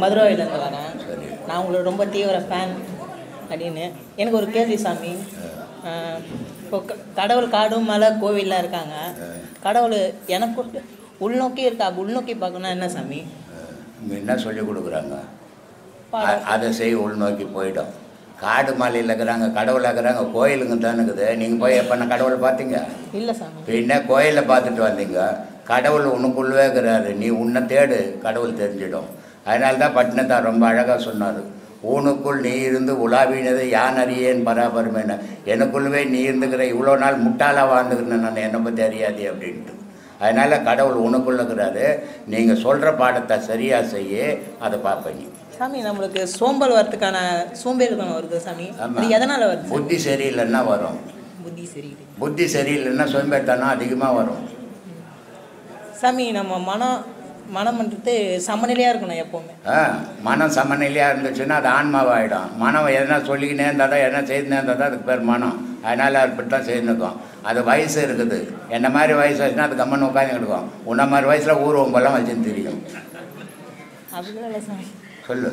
மதுரவாயிலேருந்து வரேன் சரி நான் உங்களோட ரொம்ப தீவிர ஃபேன் அப்படின்னு எனக்கு ஒரு கேள்வி சாமி ஆஹ் இப்போ க- கடவுள் காடு மலை கோவில்லாம் இருக்காங்க கடவுள் எனக்கு உள்நோக்கி இருக்கா உள்நோக்கி பார்க்கணும்னா என்ன சாமி இங்க என்ன சொல்லி கொடுக்குறாங்க பாடம். அ- அதை செய் உள்நோக்கி போயிடும் காடு மலையில் இருக்கிறாங்க கடவுள் இருக்கிறாங்க கோயிலுங்க தான் இருக்குது நீங்கள் போய் எப்போ கடவுளை பார்த்தீங்க இல்லை சாமி பின்ன கோயிலை பார்த்துட்டு வந்தீங்க கடவுள் உனக்குள்ளவே இருக்கிறாரு நீ உன்னை தேடு கடவுள் தெரிஞ்சிடும் அதனால தான் பட்டினத்தார் ரொம்ப அழகாக சொன்னார் ஊனுக்குள் நீ இருந்து உலாவினது யான் அறியேன் பராபரமேன எனக்குள்ளவே நீ இருந்துக்கிற இவ்வளோ நாள் முட்டாளாக வாழ்ந்துக்கிறேன் நான் என்னை பற்றி அறியாதே அப்படின்ட்டு அதனால் கடவுள் உனக்குள்ள இருக்கிறாரு நீங்கள் சொல்கிற பாடத்தை சரியாக செய்ய அதை பார்ப்பீங்க சாமி நம்மளுக்கு சோம்பல் வரதுக்கான சோம்பேறித்தனம் வருது சாமி ஆமா. அது எதனால் வருது சாமி? புத்தி சரியில்லைன்னா வரும் புத்தி சரியில்லை புத்தி சரியில்லைன்னா சோம்பேறித்தனம் அதிகமாக வரும் சாமி நம்ம மனம் மனம்ன்றது சமநிலையாக இருக்கணும் எப்போவுமே ஆ மனம் சமநிலையாக இருந்துச்சுன்னா அது ஆன்மாவாயிடும் மனம் எதனா சொல்லிக்கினே இருந்தால் தான் எதனா செய்துனே இருந்தால் தான் அதுக்கு பேர் மனம் அதனால் அப்படி தான் செய்துக்கும் அது வயசு இருக்குது என்ன மாதிரி வயசு ஆச்சுன்னா அது கம்மன் உட்காந்து எடுக்கும் உன்ன மாதிரி வயசில் ஊர்வம்பெல்லாம் வச்சுன்னு தெரியும் அப்படிலாம் இல்லை சாமி சொல்லு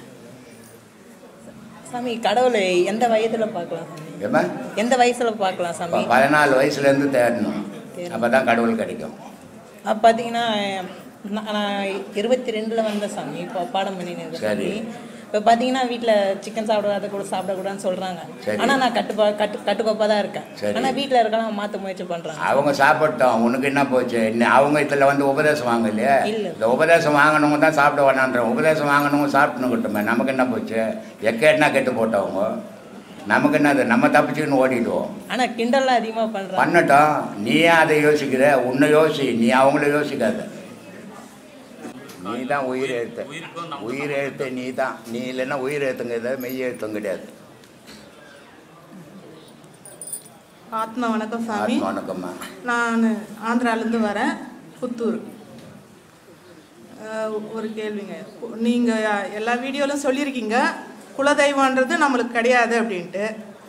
சாமி கடவுளை எந்த வயதில் பார்க்கலாம் சாமி ஏமா எந்த வயசில் பார்க்கலாம் இப்போ சாமி பதினாலு வயசுலேருந்து தேடணும் அப்போ தான் கடவுள் கிடைக்கும் அப்போ பார்த்தீங்கன்னா நான் நான் இருபத்தி ரெண்டில் வந்த சாமி இப்போ பாடம் பண்ணினேன் சாமி சரி. இப்போ பார்த்தீங்கன்னா வீட்டில் சிக்கன் சாப்பிடாத கூட சாப்பிடக்கூடாதுன்னு சொல்கிறாங்க சரி. ஆனால் நான் கட்டுப்பா கட்டு கட்டுக்கோப்பாக தான் இருக்கேன் சரி. ஆனால் வீட்டில் இருக்கலாம் மாற்ற முயற்சி பண்ணுறாங்க அவங்க சாப்பிட்டோம் உனக்கு என்ன போச்சு இன்னும் அவங்க இதில் வந்து உபதேசம் வாங்க இல்லையா இல்ல. இந்த உபதேசம் வாங்கினவங்க தான் சாப்பிட வேணான்ற உபதேசம் வாங்கினவங்க சாப்பிட்டுனுக்கிட்டோமே நமக்கு என்ன போச்சு எக்கேட்னா கெட்டு போட்டவங்க நமக்கு என்னது நம்ம தப்பிச்சுன்னு ஓடிடுவோம் ஆனால் கிண்டல்லாம் அதிகமாக பண்ணுறாங்க பண்ணட்டும் நீ ஏன் அதை யோசிக்கிற உன்னை யோசி நீ அவங்கள யோசிக்காத நீ தான் உயிர் எழுத்த உயிர் எழுத்த நீ தான் நீ இல்லைன்னா உயிர் எழுத்துங்க மெய் எழுத்தும் கிடையாது ஆத்மா வணக்கம் சாமி ஆத்மா வணக்கம்மா நான் ஆந்திராலேருந்து வரேன் புத்தூர் அஹ், ஒரு கேள்விங்க நீங்கள் எல்லா வீடியோலையும் சொல்லியிருக்கீங்க குலதெய்வன்றது நம்மளுக்கு கிடையாது அப்படின்ட்டு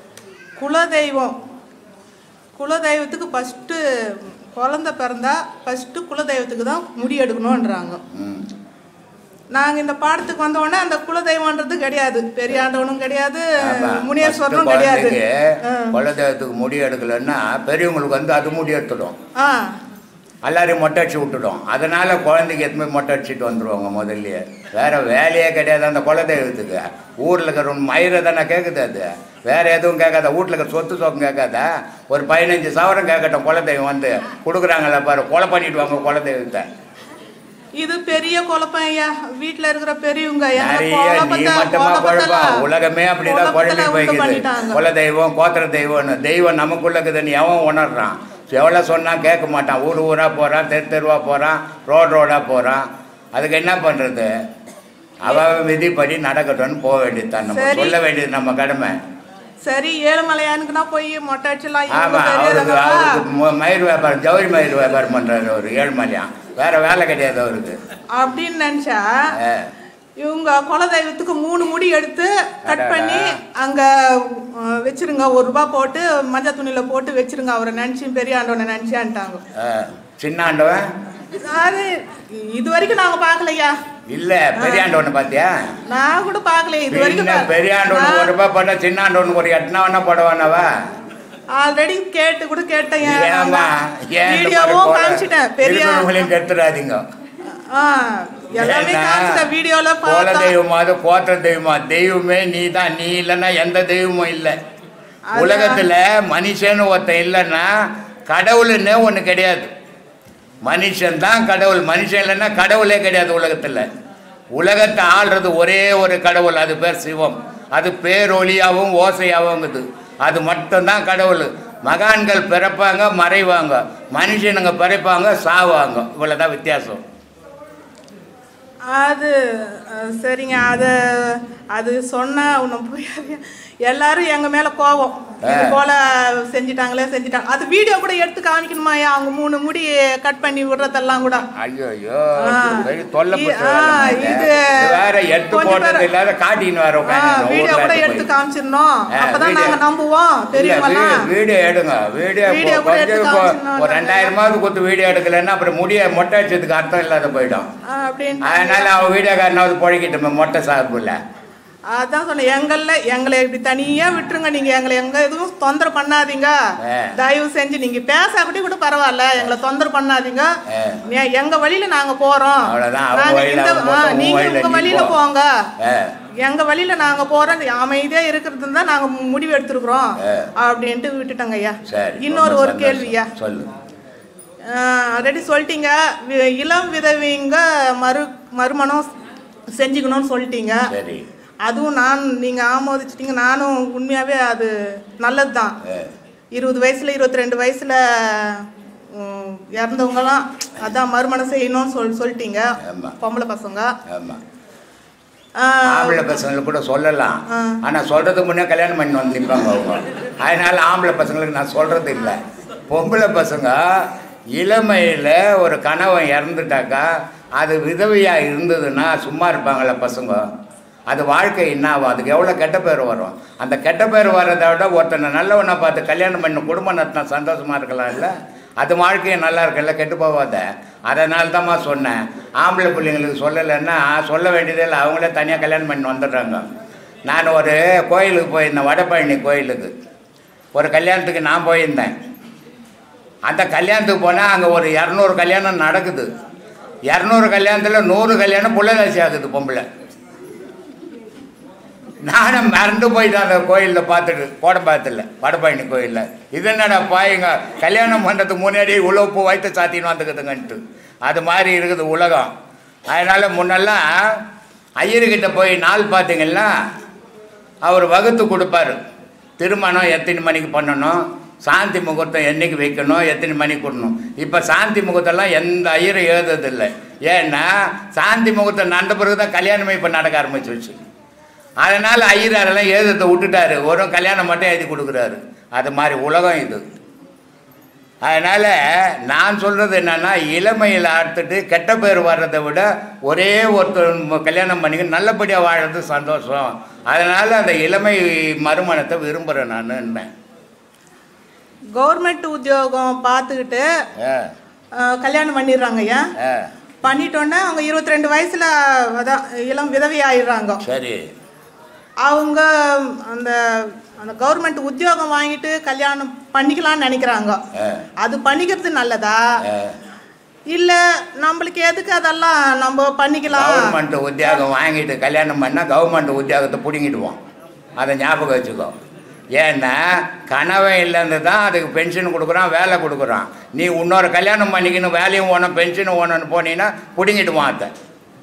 குலதெய்வம் குலதெய்வத்துக்கு ஃபஸ்ட்டு குழந்த பிறந்தா ஃபஸ்ட்டு குலதெய்வத்துக்கு தான் முடி எடுக்கணுன்றாங்க ம் நாங்கள் இந்த பாடத்துக்கு வந்த உடனே அந்த குலதெய்வன்றது கிடையாது பெரியாண்டவனும் கிடையாது ஆமா. முனீஸ்வரனும் first கிடையாது குழந்தைக்கு ஆ. குலதெய்வத்துக்கு முடி எடுக்கலைன்னா பெரியவங்களுக்கு வந்து அது முடி எடுத்துடும் ஆ எல்லாரையும் மொட்டை அடிச்சு விட்டுடும் அதனால குழந்தைக்கு எதுவுமே மொட்டை அடிச்சுட்டு வந்துருவாங்க முதல்லயே வேற வேலையே கிடையாது அந்த குலதெய்வத்துக்கு ஊரில் இருக்கிற மயிரை தானே கேட்குது அது வேற எதுவும் கேட்காத வீட்டில் இருக்கிற சொத்து சோக்கம் கேட்காத ஒரு பதினஞ்சு சவரம் கேட்கட்டும் குலதெய்வம் வந்து கொடுக்குறாங்கல்ல பாரு கொலை பண்ணிட்டு வாங்க குலதெய்வத்தை இது பெரிய குழப்பம் ஐயா வீட்ல இருக்கிற பெரியவங்க எங்க நிறைய நீ குழப்பத்தை- மட்டுமா குழப்பத்துல- குழப்பம் உலகமே அப்படிதான் குழப்பத்துல குழம்பி உண்டு போய்க்குது பண்ணிட்டாங்க. குல தெய்வம் கோத்திர தெய்வம்னு தெய்வம் நமக்குள்ள இருக்குதுன்னு எவன் உணர்றான் எவ்வளோ சொன்னா கேட்க மாட்டான் ஊர் ஊரா போறான் தெரு தெருவா போறான் ரோடு ரோடா போறான் அதுக்கு என்ன பண்றது அவ அவ விதிப்படி நடக்கட்டும்னு போக வேண்டியது தான் நம்ம சரி. சொல்ல வேண்டியது நம்ம கடமை சரி ஏழுமலையானுக்குன்னா போய் மொட்டை அடிச்சலாம் ஆமா இவங்க அவருக்கு பெரியவங்களா? அவருக்கு மு- மயிர் வியாபாரம் ஜவுரி மயிர் வியாபாரம் பண்றாரு அவரு ஏழ்மலையான் வேற வேலை கிடையாது அவருக்கு அப்படின்னு நினைச்சா ஆ. இவங்க குலதெய்வத்துக்கு மூணு முடி எடுத்து கட் அடடா. பண்ணி அங்க அஹ், வச்சிருங்க ஒரு ரூபாய் போட்டு மஞ்சள் துணியில போட்டு வச்சிருங்க அவரை நினைச்சு பெரிய ஆண்டவனை நினைச்சான்ட்டாங்க ஆ, சின்ன ஆண்டவன் அது இது வரைக்கும் நாங்க பாக்கலையா இல்ல பெரியாண்டவனை பாத்தியா நான் கூட பாக்கல இது வரைக்கும் பின்ன பெரியாண்டவனுக்கு ஒரு ரூபாய் போட்டா சின்ன ஆண்டவனுக்கு ஒரு எட்டனா வேணா போடவானவா ஆல்ரெடி கேட்டு கூட கேட்டேன் ஏன் ஏமா ஏன் இந்த மாதிரி வீடியோவும் போட- காமிச்சிட்டேன் பெரிய இருக்கிறவங்களையும் கெடுத்துடாதீங்க ஆ எல்லாமே ஏன்னா, காமிச்சிட்டேன் வீடியோல கோல பார்த்தா தெய்வமா அது கோத்திர தெய்வமா தெய்வமே நீ தான் நீ இல்லைன்னா எந்த தெய்வமும் இல்லை அது- உலகத்துல மனுஷன்னு ஒருத்தன் இல்லைன்னா கடவுளுன்னே ஒண்ணு கிடையாது மனுஷன் தான் கடவுள் மனுஷன் இல்லைன்னா கடவுளே கிடையாது உலகத்துல உலகத்தை ஆள்றது ஒரே ஒரு கடவுள் அது பேர் சிவம் அது பேரொளியாகவும் ஓசையாகவுங்குது அது மட்டும்தான் கடவுள் மகான்கள் பிறப்பாங்க மறைவாங்க மனுஷனுங்க பிறப்பாங்க சாவாங்க இவ்வளவுதான் வித்தியாசம் அது அஹ், சரிங்க அது அது சொன்னா ஒன்றும் புரியாது எல்லாரும் எங்க மேல கோவம் இது போல செஞ்சிட்டாங்களே செஞ்சிட்டாங்க அது வீடியோ கூட எடுத்து காமிக்கணுமாயா அவங்க மூணு முடி கட் பண்ணி விடுறதெல்லாம் கூட ஐயோ ஐயோ ஆ. பெரிய தொல்லை இ- போட்டு ஆ, வேலை இது இது வேற எடுத்து கொஞ்சம் போட்டது பேர் இல்லாத காட்டின்னு வேற உட்காந்து வீடியோ கூட எடுத்து காமிச்சிடணும் அப்பதான் நாங்க நம்புவோம் பெரியவங்கலாம் வீடியோ எடுங்க வீடியோ வீடியோ கூட எடுத்து கொஞ்சம் கொ- காமிச்சிடணும் ஒரு ரெண்டாயிரமாவது கொடுத்து வீடியோ எடுக்கலைன்னா அப்புறம் முடிய மொட்டை அடிச்சதுக்கு அர்த்தம் இல்லாத போயிடும் அப்படின்னு அதனால அதனால அவன் வீடியோக்காரனாவது பொழைக்கிட்டோம் மொட்டை சாப்பிடல அதான் சொன்னேன் எங்கள்ல எங்களை இப்படி தனியா விட்டுருங்க நீங்க எங்களை எங்க எதுவும் தொந்தரவு பண்ணாதீங்க ஆ. தயவு செஞ்சு நீங்க பேசாட்டி கூட பரவாயில்ல எங்களை தொந்தரவு பண்ணாதீங்க ஆ. நீ- எங்க வழியில நாங்க போறோம் அவ்வளவுதான். அவங்க நாங்க வழியில இந்த- அவங்க ஆ, போட்டோம், உங்க நீங்க வழியில உங்க நீ வழியில போ. போங்க ஆ. எங்க வழியில நாங்க போறோம் அமைதியா இருக்கிறது தான் நாங்க முடிவு எடுத்திருக்கிறோம் ஆ. அப்படின்ட்டு விட்டுட்டோங்க ஐயா சரி இன்னொரு ரொம்ப ஒரு சந்தோஷம். கேள்வியா சொல்லு ஆல்ரெடி சொல்லிட்டீங்க வி- இளம் விதவிங்க மறு மறுமணம் செஞ்சுக்கணும்னு சொல்லிட்டீங்க சரி அதுவும் நான் நீங்கள் ஆமோதிச்சிட்டீங்க நானும் உண்மையாகவே அது நல்லது தான் ஆ. இருபது வயசில் இருபத்தி ரெண்டு வயசில் இறந்தவங்கலாம் அதான் மறுமணம் செய்யணும்னு சொல் சொல்லிட்டீங்க ஆமா. பொம்பளை பசங்க ஆமா ஆ, ஆம்பளை பசங்களுக்கு கூட சொல்லலாம் ஆ. ஆனா சொல்றதுக்கு முன்னே கல்யாணம் பண்ணி வந்து நிற்பாங்க அவங்க அதனால ஆம்பளை பசங்களுக்கு நான் சொல்றது இல்லை பொம்பளை பசங்க இளமையில ஒரு கணவன் இறந்துட்டாக்கா அது விதவையா இருந்ததுன்னா சும்மா இருப்பாங்களே பசங்க அது வாழ்க்கை என்ன ஆகும் அதுக்கு எவ்வளோ கெட்ட பேர் வரும் அந்த கெட்ட பேர் வர்றதை விட ஒருத்தனை நல்லவனை பார்த்து கல்யாணம் பண்ணி குடும்பம் நடத்தினா சந்தோஷமா இருக்கலாம் இல்லை அது வாழ்க்கையை நல்லா இருக்குல்ல கெட்டு போகாத அதனால தான்மா சொன்னேன் ஆம்பளை பிள்ளைங்களுக்கு சொல்லலைன்னா சொல்ல வேண்டியதே இல்லை அவங்களே தனியாக கல்யாணம் பண்ணி வந்துடுறாங்க நான் ஒரு கோயிலுக்கு போயிருந்தேன் வடபழனி கோயிலுக்கு ஒரு கல்யாணத்துக்கு நான் போயிருந்தேன் அந்த கல்யாணத்துக்கு போனால் அங்கே ஒரு இரநூறு கல்யாணம் நடக்குது இரநூறு கல்யாணத்தில் நூறு கல்யாணம் புள்ளதாசி ஆகுது பொம்பளை நானும் மறந்து போயிட்டேன் அந்த கோயிலில் பார்த்துட்டு கோடம்பாக்கத்தில் வடபழனி கோயிலில் இது என்னடா பாயுங்க கல்யாணம் பண்ணுறதுக்கு முன்னாடி இவ்வளோ பூ வைத்து சாத்தின்னு வந்துக்குதுங்கன்ட்டு அது மாதிரி இருக்குது உலகம் அதனால் முன்னெல்லாம் ஐயர்கிட்ட போய் நாள் பார்த்தீங்கன்னா அவர் வகுத்து கொடுப்பாரு திருமணம் எத்தனை மணிக்கு பண்ணணும் சாந்தி முகூர்த்தம் என்னைக்கு வைக்கணும் எத்தனை மணிக்கு கொடுக்கணும் இப்போ சாந்தி முகூர்த்தம்லாம் எந்த ஐயரும் எழுதுறதில்லை ஏன்னா சாந்தி முகூர்த்தம் நடந்த பிறகு தான் கல்யாணமே இப்போ நடக்க ஆரம்பிச்சிருச்சு அதனால் ஐயராரெல்லாம் எழுதத்தை விட்டுட்டாரு ஒரு கல்யாணம் மட்டும் எழுதி கொடுக்குறாரு அது மாதிரி உலகம் இது அதனால் நான் சொல்கிறது என்னன்னா இளமையில் ஆர்த்துட்டு கெட்ட பேர் வர்றதை விட ஒரே ஒருத்தர் ம- கல்யாணம் பண்ணிக்க நல்லபடியாக வாழறது சந்தோஷம் அதனால் அந்த இளமை மறுமணத்தை விரும்புகிறேன் நான் என்ன கவர்மெண்ட் உத்தியோகம் பார்த்துக்கிட்டு ஆ ஆ, கல்யாணம் பண்ணிடுறாங்க ஐயா ஆ பண்ணிட்டோன்னே அவங்க இருபத்தி ரெண்டு வயசில் அதான் இளம் விதவி ஆயிடுறாங்க சரி அவங்க அந்த அந்த கவர்மெண்ட் உத்தியோகம் வாங்கிட்டு கல்யாணம் பண்ணிக்கலாம்னு நினைக்கிறாங்க ஆ அது பண்ணிக்கிறது நல்லதா ஆ இல்ல நம்மளுக்கு எதுக்கு அதெல்லாம் நம்ம பண்ணிக்கலாம் கவர்மெண்ட் உத்தியோகம் வாங்கிட்டு கல்யாணம் பண்ணால் கவர்மெண்ட் உத்தியோகத்தை பிடுங்கிடுவோம் அதை ஞாபகம் வச்சுக்கோ ஏன்னா கனவன் இல்லைன்னு தான் அதுக்கு பென்ஷன் கொடுக்குறான் வேலை கொடுக்குறான் நீ இன்னொரு கல்யாணம் பண்ணிக்கணும் வேலையும் ஓணும் பென்ஷனும் ஓணும்னு போனீங்கன்னா பிடுங்கிடுவான் அதை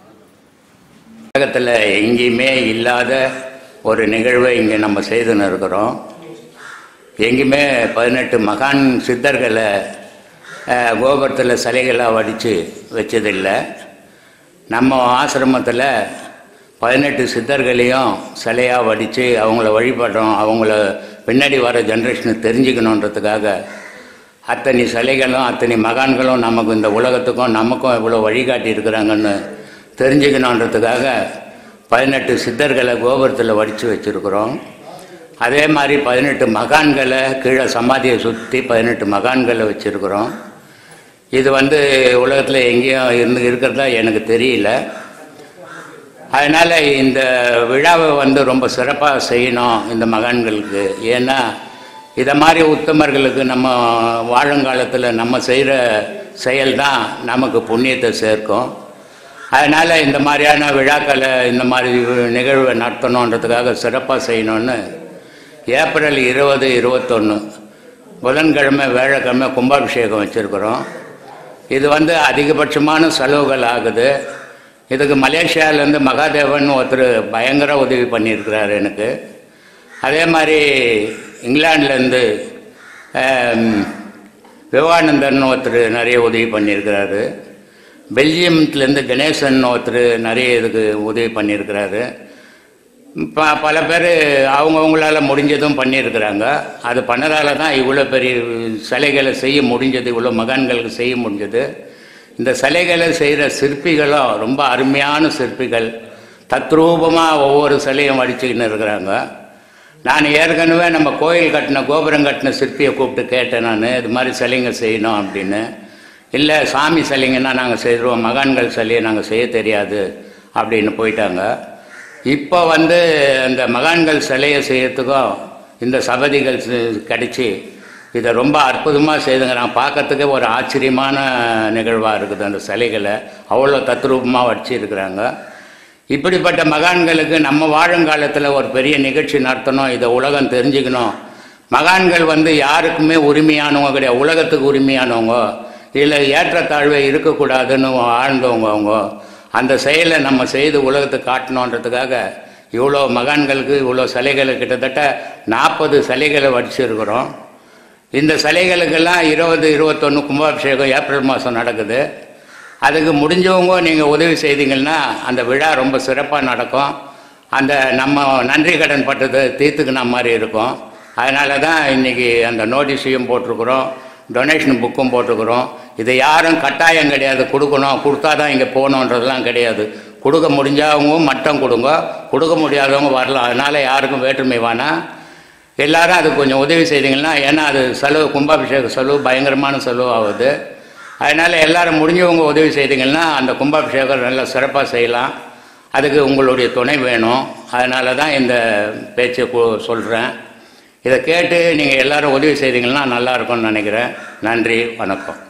உலகத்தில் எங்கேயுமே இல்லாத ஒரு நிகழ்வை இங்கே நம்ம செய்துன்னு இருக்கிறோம் எங்கேயுமே பதினெட்டு மகான் சித்தர்களை அஹ், கோபுரத்தில் சிலைகளாக வடித்து வச்சதில்லை நம்ம ஆசிரமத்தில் பதினெட்டு சித்தர்களையும் சிலையாக வடித்து அவங்கள வழிபடுறோம் அவங்கள பின்னாடி வர ஜென்ரேஷனுக்கு தெரிஞ்சுக்கணுன்றதுக்காக அத்தனை சிலைகளும் அத்தனை மகான்களும் நமக்கு இந்த உலகத்துக்கும் நமக்கும் இவ்வளோ வழிகாட்டி இருக்கிறாங்கன்னு தெரிஞ்சுக்கணுன்றதுக்காக பதினெட்டு சித்தர்களை கோபுரத்தில் வடித்து வச்சுருக்குறோம் அதே மாதிரி பதினெட்டு மகான்களை கீழே சமாதியை சுற்றி பதினெட்டு மகான்களை வச்சுருக்குறோம் இது வந்து உலகத்தில் எங்கேயும் இருந்து இருக்கிறதா எனக்கு தெரியல அதனால் இந்த விழாவை வந்து ரொம்ப சிறப்பாக செய்யணும் இந்த மகான்களுக்கு ஏன்னா இதை மாதிரி உத்தமர்களுக்கு நம்ம வாழுங்காலத்தில் நம்ம செய்கிற செயல் தான் நமக்கு புண்ணியத்தை சேர்க்கும் அதனால் இந்த மாதிரியான விழாக்களை இந்த மாதிரி நிகழ்வை நடத்தணுன்றதுக்காக சிறப்பாக செய்யணும்னு ஏப்ரல் இருபது இருபத்தொன்று புதன்கிழமை வேழக்கிழமை கும்பாபிஷேகம் வச்சுருக்குறோம் இது வந்து அதிகபட்சமான செலவுகள் ஆகுது இதுக்கு மலேசியாவிலேருந்து மகாதேவன் ஒருத்தர் பயங்கர உதவி பண்ணியிருக்கிறார் எனக்கு அதே மாதிரி இங்கிலாந்துலேருந்து விவேகானந்தன் ஒருத்தர் நிறைய உதவி பண்ணியிருக்கிறாரு பெல்ஜியம்லேருந்து கணேசன் ஒருத்தர் நிறைய இதுக்கு உதவி பண்ணியிருக்கிறாரு ப பல பேர் அவங்கவுங்களால முடிஞ்சதும் பண்ணியிருக்கிறாங்க அது பண்ணதால தான் இவ்வளோ பெரிய சிலைகளை செய்ய முடிஞ்சது இவ்வளோ மகான்களுக்கு செய்ய முடிஞ்சது இந்த சிலைகளை செய்கிற சிற்பிகளும் ரொம்ப அருமையான சிற்பிகள் தத்ரூபமாக ஒவ்வொரு சிலையும் வடிச்சுக்கின்னு இருக்கிறாங்க நான் ஏற்கனவே நம்ம கோயில் கட்டின கோபுரம் கட்டின சிற்பியை கூப்பிட்டு கேட்டேன் நான் இது மாதிரி சிலைங்க செய்யணும் அப்படின்னு இல்லை சாமி சிலைங்கன்னா நாங்கள் செய்கிறோம் மகான்கள் சிலையை நாங்கள் செய்ய தெரியாது அப்படின்னு போயிட்டாங்க இப்போ வந்து அந்த மகான்கள் சிலையை செய்யறதுக்கும் இந்த சபதிகள் செ- கிடைச்சி இதை ரொம்ப அற்புதமாக செய்துங்க நான் பார்க்கறதுக்கே ஒரு ஆச்சரியமான நிகழ்வாக இருக்குது அந்த சிலைகளை அவ்வளோ தத்ரூபமாக வச்சிருக்கிறாங்க இப்படிப்பட்ட மகான்களுக்கு நம்ம வாழுங்காலத்தில் ஒரு பெரிய நிகழ்ச்சி நடத்தணும் இதை உலகம் தெரிஞ்சுக்கணும் மகான்கள் வந்து யாருக்குமே உரிமையானவங்க கிடையாது உலகத்துக்கு உரிமையானவங்க இதில் ஏற்றத்தாழ்வே இருக்கக்கூடாதுன்னு ஆழ்ந்தவங்க அவங்க அந்த செயலை நம்ம செய்து உலகத்துக்கு காட்டணுன்றதுக்காக இவ்வளோ மகான்களுக்கு இவ்வளோ சிலைகளை கிட்டத்தட்ட நாற்பது சிலைகளை வடிச்சிருக்கிறோம் இந்த சிலைகளுக்கெல்லாம் இருபது இருபத்தொன்று கும்பாபிஷேகம் ஏப்ரல் மாதம் நடக்குது அதுக்கு முடிஞ்சவங்க நீங்கள் உதவி செய்தீங்கன்னா அந்த விழா ரொம்ப சிறப்பாக நடக்கும் அந்த நம்ம நன்றி கடன் பட்டது தீர்த்துக்கின மாதிரி இருக்கும் அதனால தான் இன்றைக்கி அந்த நோட்டீஸையும் போட்டிருக்கிறோம் டொனேஷன் புக்கும் போட்டிருக்கிறோம் இதை யாரும் கட்டாயம் கிடையாது கொடுக்கணும் கொடுத்தா தான் இங்கே போகணுன்றதெல்லாம் கிடையாது கொடுக்க முடிஞ்சவங்க மட்டம் கொடுங்க கொடுக்க முடியாதவங்க வரலாம் அதனால் யாருக்கும் வேற்றுமை வேணாம் எல்லாரும் அது கொஞ்சம் உதவி செய்தீங்கன்னா ஏன்னா அது செலவு கும்பாபிஷேக செலவு பயங்கரமான செலவு ஆகுது அதனால் எல்லாரும் முடிஞ்சவங்க உதவி செய்தீங்கன்னா அந்த கும்பாபிஷேகம் நல்லா சிறப்பாக செய்யலாம் அதுக்கு உங்களுடைய துணை வேணும் அதனால தான் இந்த பேச்சை சொல்கிறேன் இதை கேட்டு நீங்கள் எல்லாரும் உதவி செய்தீங்கன்னா நல்லா இருக்கும்னு நினைக்கிறேன் நன்றி வணக்கம்